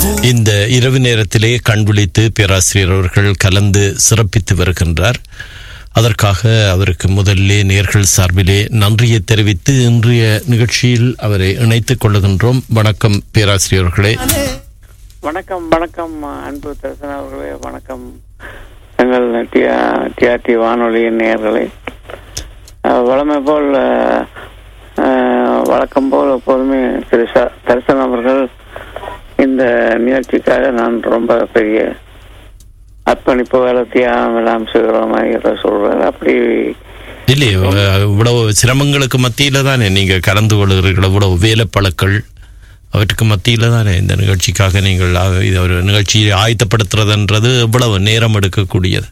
இந்த இரவு நேரத்திலே கண் விழித்து பேராசிரியர் அவர்கள் கலந்து சிறப்பித்து வருகின்றார் அதற்காக அவருக்கு முதல்லே நேர்கள் சார்பிலே நன்றியை தெரிவித்து இன்றைய நிகழ்ச்சியில் அவரை இணைத்துக் கொள்ளுகின்றோம் வணக்கம் பேராசிரியர்களே வணக்கம் வணக்கம் அன்பு தரிசன அவர்களே வணக்கம் எங்கள் டிஆர்டி வானொலியின் நேயர்களே அஹ், வழமை போல் அஹ், அஹ், வழக்கம் போல் எப்போதுமே திரு ச- தரிசனம் அவர்கள் இந்த நிகழ்ச்சிக்காக நான் ரொம்ப பெரிய அர்ப்பணிப்பு வேலை தியாகம் எல்லாம் செய்கிறோம் சொல்றாரு அப்படி இல்லையே அஹ், இவ்வளவு சிரமங்களுக்கு மத்தியில தானே நீங்க கலந்து கொள்கிறீர்கள் இவ்வளவு வேலைப்பழக்கள் அவற்றுக்கு மத்தியில தானே இந்த நிகழ்ச்சிக்காக நீங்கள் அஹ், இது ஒரு நிகழ்ச்சியை ஆயத்தப்படுத்துறதுன்றது இவ்வளவு நேரம் எடுக்கக்கூடியது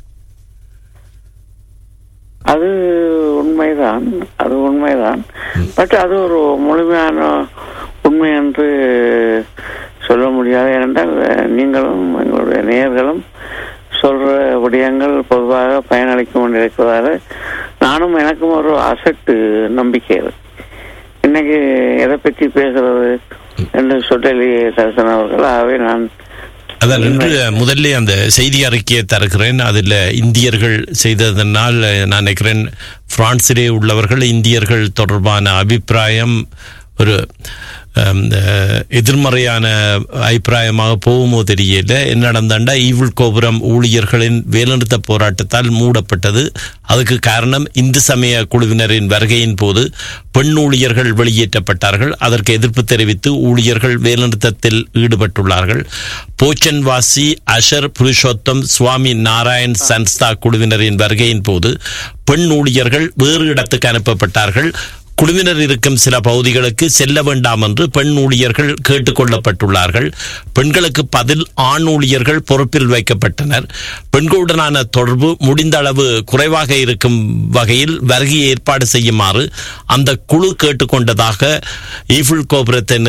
அது உண்மைதான் அது உண்மைதான் பட் அது ஒரு முழுமையான உண்மை என்று சொல்ல முடியாது ஏனென்றால் நீங்களும் எங்களுடைய நேயர்களும் சொல்ற விடயங்கள் பொதுவாக பயனளிக்கும் கொண்டிருப்பதால நானும் எனக்கும் ஒரு அசட்டு நம்பிக்கை இருக்கு இன்னைக்கு எதை பற்றி பேசுறது என்று சொல்லலையே தரிசனம் அவர்கள் ஆகவே நான் அதான் இன்று முதல்ல அந்த செய்தி அறிக்கையை தருகிறேன் அதில் இந்தியர்கள் செய்ததனால் நான் நினைக்கிறேன் பிரான்சிலே உள்ளவர்கள் இந்தியர்கள் தொடர்பான அபிப்பிராயம் ஒரு ஹம், அஹ், எதிர்மறையான அபிப்பிராயமாக போகுமோ தெரியல என்ன நடந்தாண்டா ஈவில் கோபுரம் ஊழியர்களின் வேலைநிறுத்த போராட்டத்தால் மூடப்பட்டது அதுக்கு காரணம் இந்து சமய குழுவினரின் வருகையின் போது பெண் ஊழியர்கள் வெளியேற்றப்பட்டார்கள் அதற்கு எதிர்ப்பு தெரிவித்து ஊழியர்கள் வேலைநிறுத்தத்தில் ஈடுபட்டுள்ளார்கள் போச்சன்வாசி அஷர் புருஷோத்தம் சுவாமி நாராயண் சன்ஸ்தா குழுவினரின் வருகையின் போது பெண் ஊழியர்கள் வேறு இடத்துக்கு அனுப்பப்பட்டார்கள் குழுவினர் இருக்கும் சில பகுதிகளுக்கு செல்ல வேண்டாம் என்று பெண் ஊழியர்கள் கேட்டுக்கொள்ளப்பட்டுள்ளார்கள் பெண்களுக்கு பதில் ஆண் ஊழியர்கள் பொறுப்பில் வைக்கப்பட்டனர் பெண்களுடனான தொடர்பு முடிந்த அளவு குறைவாக இருக்கும் வகையில் வருகையை ஏற்பாடு செய்யுமாறு அந்த குழு கேட்டுக்கொண்டதாக ஈஃபில் கோபுரத்தை